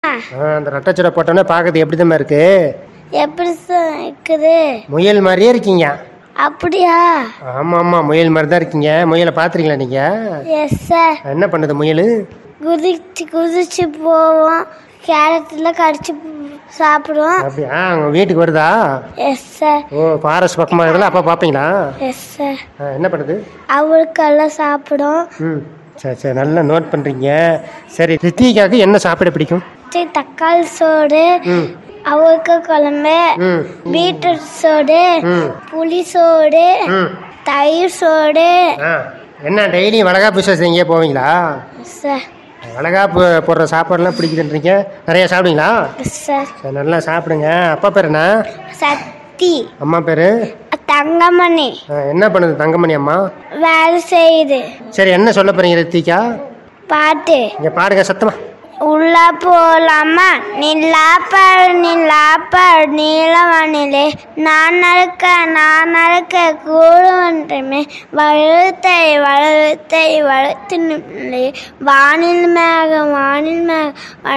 ஆ, அந்த ரெட்டச்சடை போட்டோன்னே பார்க்கறது எப்படி தான் இருக்கு எப்படி சார் இருக்குது முயல் மாதிரியே இருக்கீங்க அப்படியா ஆமாம் ஆமாம் முயல் மாதிரி தான் இருக்கீங்க முயலை பார்த்துறீங்களா நீங்கள் எஸ் சார் என்ன பண்ணுது முயல் குதிச்சு குதிச்சு போவோம் கேரட்டில் கடிச்சு சாப்பிடுவோம் அப்படியா உங்கள் வீட்டுக்கு வருதா எஸ் சார் ஓ ஃபாரஸ்ட் பக்கமாக இதெல்லாம் அப்போ பார்ப்பீங்களா எஸ் சார் ஆ, என்ன பண்ணுது அவளுக்கெல்லாம் சாப்பிடும் ம் சரி சரி நல்லா நோட் பண்ணுறீங்க சரி ரித்திகாவுக்கு என்ன சாப்பிட பிடிக்கும் சரி, தக்காளி சோறு ம் அவளுக்கு குழம்பு ம் பீட்ரூட் சோறு ம் புளி சோறு ம் தயிர் சோறு ஆ என்ன டெய்லி வளகாப்பு விசேஷம் எங்கேயே போவீங்களா சார் வளகாப்பு போடுற சாப்பாடுலாம் பிடிக்குதுன்றீங்க நிறையா சாப்பிடுவீங்களா சார் சரி நல்லா சாப்பிடுங்க அப்பா பேர் என்ன சக்தி அம்மா பேர் தங்கமணி என்ன பண்ணுது தங்கமணி அம்மா வேலை செய்யுது சரி என்ன சொல்ல போறீங்க ரித்திகா பாட்டு இங்கே பாடுங்க சத்தமா உள்ள போலாமா நிலாப்பாடு நிலாப்பாடு நீலவானிலே நான் நடக்க நான் நடக்க கூடுவன்றமே வழுத்தை வழுத்தை வழுத்து நிலே வானில் மேகம் வானில் மேகம்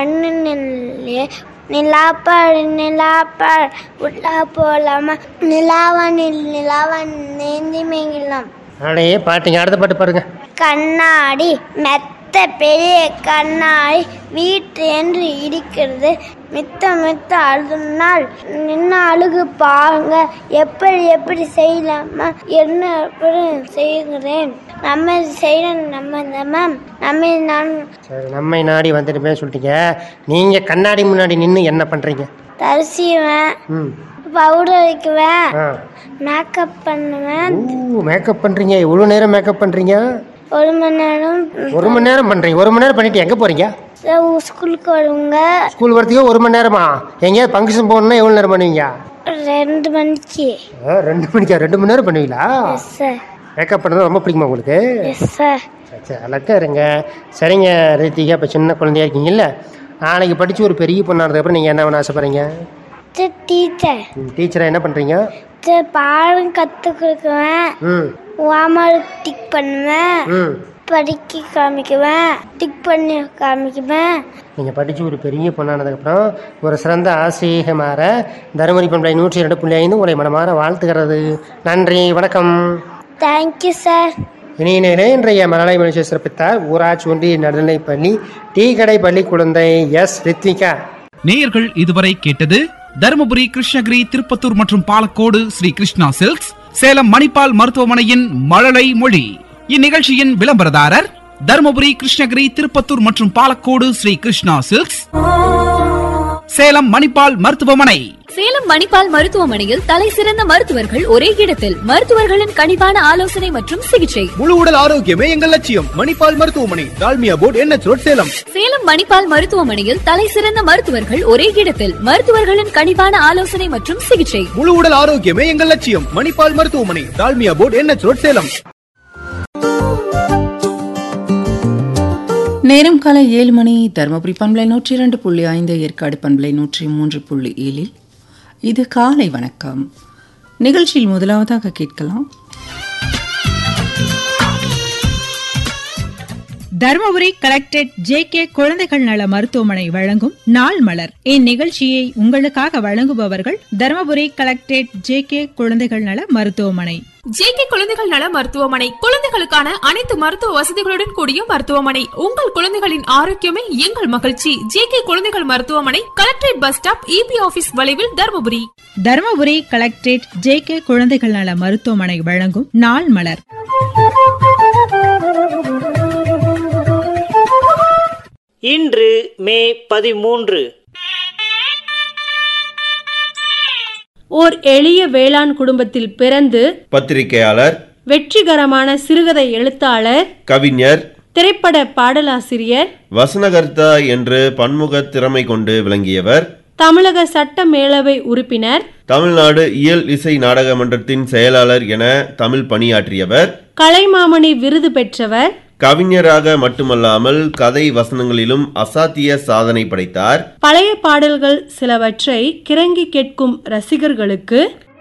வண்ணிலே நிலாப்பாடு நிலாப்பாடு உள்ள போலாமா நிலாவானில் நிலாவன் நேந்தி மேங்கிலாம் அடையே பாட்டுங்க அடுத்த பாட்டு பாடுங்க கண்ணாடி மெத்த பெரிய கண்ணாடி வீட்டு என்று இருக்கிறது மித்த மித்த அழுதுனால் நின்ன அழுகு பாருங்க எப்படி எப்படி செய்யலாமா என்ன எப்படி செய்கிறேன் நம்ம செய்யற நம்ம நம்ம நம்ம நான் சரி நம்மை நாடி வந்துட்டு சொல்லிட்டீங்க நீங்கள் கண்ணாடி முன்னாடி நின்று என்ன பண்ணுறீங்க தரிசிவேன் ம் பவுடர் வைக்குவேன் ஆ மேக்கப் பண்ணுவேன் ஓ மேக்கப் பண்ணுறீங்க இவ்வளோ நேரம் மேக்கப் பண்ணுறீங்க ஒரு மணி நேரம் ஒரு மணி நேரம் பண்ணுறீங்க ஒரு மணி நேரம் பண்ணிட்டு எங்கே போகிறீங்க ஸ்கூலுக்கு வருவாங்க ஸ்கூல் வரத்துக்கே ஒரு மணி நேரமா எங்கேயாவது ஃபங்க்ஷன் போகணுன்னா எவ்வளோ நேரம் பண்ணுவீங்க ரெண்டு மணிக்கு ஆ, ரெண்டு மணிக்கா ரெண்டு மணி நேரம் பண்ணுவீங்களா எஸ் சார் மேக்கப் பண்ணுறது ரொம்ப பிடிக்குமா உங்களுக்கு எஸ் சார் சரி சரி அழகா இருங்க சரிங்க ரித்திகா இப்போ சின்ன குழந்தையா இருக்கீங்கல்ல நாளைக்கு படித்து ஒரு பெரிய பொண்ணானதுக்கப்புறம் நீங்கள் என்ன பண்ண ஆசைப்படுறீங்க டீச்சர் டீச்சராக என்ன பண்ணுறீங்க சரி பாடம் கற்றுக் கொடுக்குவேன் ம் வாமல் டிக் பண்ணுவேன் ம் படிக்க காமிக்குவேன் டிக் பண்ணி காமிக்குவேன் நீங்கள் படித்து ஒரு பெரிய பொண்ணானதுக்கப்புறம் ஒரு சிறந்த ஆசிரியக மாற தருமபுரி பண்பலை நூற்றி ரெண்டு புள்ளி ஐந்து உங்களை மனமாற வாழ்த்துகிறது நன்றி வணக்கம் தேங்க்யூ சார் இனியினரே இன்றைய மலயாள மனுஷ சிறப்பித்தார் ஊராட்சி ஒன்றிய நடுநிலைப்பள்ளி டீ கடை பள்ளி குழந்தை எஸ் ரித்விகா நேயர்கள் இதுவரை கேட்டது தருமபுரி கிருஷ்ணகிரி திருப்பத்தூர் மற்றும் பாலக்கோடு ஸ்ரீ கிருஷ்ணா சில்க்ஸ் சேலம் மணிப்பால் மருத்துவமனையின் மழலை மொழி இந்நிகழ்ச்சியின் விளம்பரதாரர் தருமபுரி கிருஷ்ணகிரி திருப்பத்தூர் மற்றும் பாலக்கோடு ஸ்ரீ கிருஷ்ணா சில்க்ஸ் சேலம் மணிப்பால் மருத்துவமனை சேலம் மணிப்பால் மருத்துவமனையில் தலை சிறந்த மருத்துவர்கள் ஒரே இடத்தில் மருத்துவர்களின் கனிவான ஆலோசனை மற்றும் சிகிச்சை முழு உடல் ஆரோக்கியமே எங்கள் லட்சியம் மணிப்பால் மருத்துவமனை டால்மியா போர்டு என்ன ரோட் சேலம் சேலம் மணிப்பால் மருத்துவமனையில் தலை சிறந்த மருத்துவர்கள் ஒரே இடத்தில் மருத்துவர்களின் கனிவான ஆலோசனை மற்றும் சிகிச்சை முழு உடல் ஆரோக்கியமே எங்கள் லட்சியம் மணிப்பால் மருத்துவமனை டால்மியா போர்டு என்ன ரோட் சேலம் நேரம் காலை ஏழு மணி தருமபுரி பண்பலை நூற்றி இரண்டு புள்ளி ஐந்து ஏற்காடு பண்பலை நூற்றி மூன்று புள்ளி ஏழில் இது காலை வணக்கம் நிகழ்ச்சியில் முதலாவதாக கேட்கலாம் தருமபுரி கலெக்டரேட் ஜே கே குழந்தைகள் நல மருத்துவமனை வழங்கும் நாள் மலர் இந்நிகழ்ச்சியை உங்களுக்காக வழங்குபவர்கள் தருமபுரி கலெக்டரேட் ஜே கே குழந்தைகள் நல மருத்துவமனை ஜேகே குழந்தைகள் நல மருத்துவமனை குழந்தைகளுக்கான அனைத்து மருத்துவ வசதிகளுடன் கூடிய மருத்துவமனை உங்கள் குழந்தைகளின் ஆரோக்கியமே எங்கள் மகிழ்ச்சி ஜேகே குழந்தைகள் மருத்துவமனை collectorate bus stop EB office வளைவில் Dharmapuri Dharmapuri collectorate J K குழந்தைகள் நல மருத்துவமனை வழங்கும் நாள் மலர் இன்று மே பதிமூன்று ஓர் எளிய வேளாண் குடும்பத்தில் பிறந்து பத்திரிகையாளர் வெற்றிகரமான சிறுகதை எழுத்தாளர் கவிஞர் திரைப்பட பாடலாசிரியர் வசனகர்த்தா என்று பன்முக திறமை கொண்டு விளங்கியவர் தமிழக சட்ட மேலவை உறுப்பினர் தமிழ்நாடு இயல் இசை நாடக மன்றத்தின் செயலாளர் என தமிழ் பணியாற்றியவர் கலைமாமணி விருது பெற்றவர் கவிஞராக மட்டுமல்லாமல் கதை வசனங்களிலும் அசாத்திய சாதனை படைத்தார் பழைய பாடல்கள் சிலவற்றை கிறங்கி கேட்கும் ரசிகர்களுக்கு